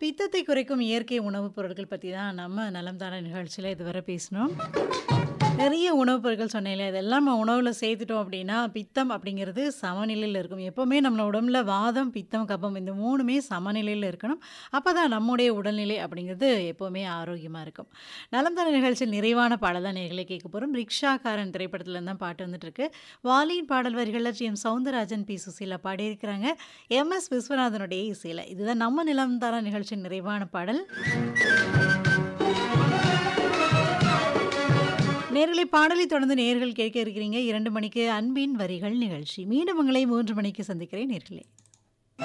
பித்தத்தை குறைக்கும் இயற்கை உணவுப் பொருட்கள் பத்தி தான் நம்ம நலம் தான நிகழ்ச்சியில இதுவரை பேசினோம். நிறைய உணவுப் பொருட்கள் சொன்னேன்ல, இதெல்லாம் நம்ம உணவுல சேர்த்துட்டோம் அப்படின்னா, பித்தம் அப்படிங்கிறது சமநிலையில இருக்கும். எப்பவுமே நம்ம உடம்புல வாதம், பித்தம், கபம் இந்த 3மே சமநிலையில இருக்கணும். அப்பதான் நம்முடைய உடல்நிலை அப்படிங்கிறது எப்பவுமே ஆரோக்கியமா இருக்கும். நலம் தான நிகழ்ச்சியில் நிறைவான பாடல் தான் நேயர்களே கேட்க போறோம். ரிக்ஷாக்காரன் திரைப்படத்துல இருந்து தான் பாட்டு வந்துட்டு இருக்கு. வாலியின் பாடல் வரிகள்ல T. M. Soundararajan, P. Susheela பாடியிருக்கிறாங்க. எம். எஸ். விஸ்வநாதனுடைய இசையில. இதுதான் நம்ம நிலம் தான நிகழ்ச்சியின் நிறைவான பாடல். நேயர்களே பாடலை தொடர்ந்து நேயர்கள் கேட்க இருக்கிறீங்க 2 மணிக்கு அன்பின் வரிகள் நிகழ்ச்சி. மீண்டும் உங்களை 3 மணிக்கு சந்திக்கிறேன் நேயர்களே.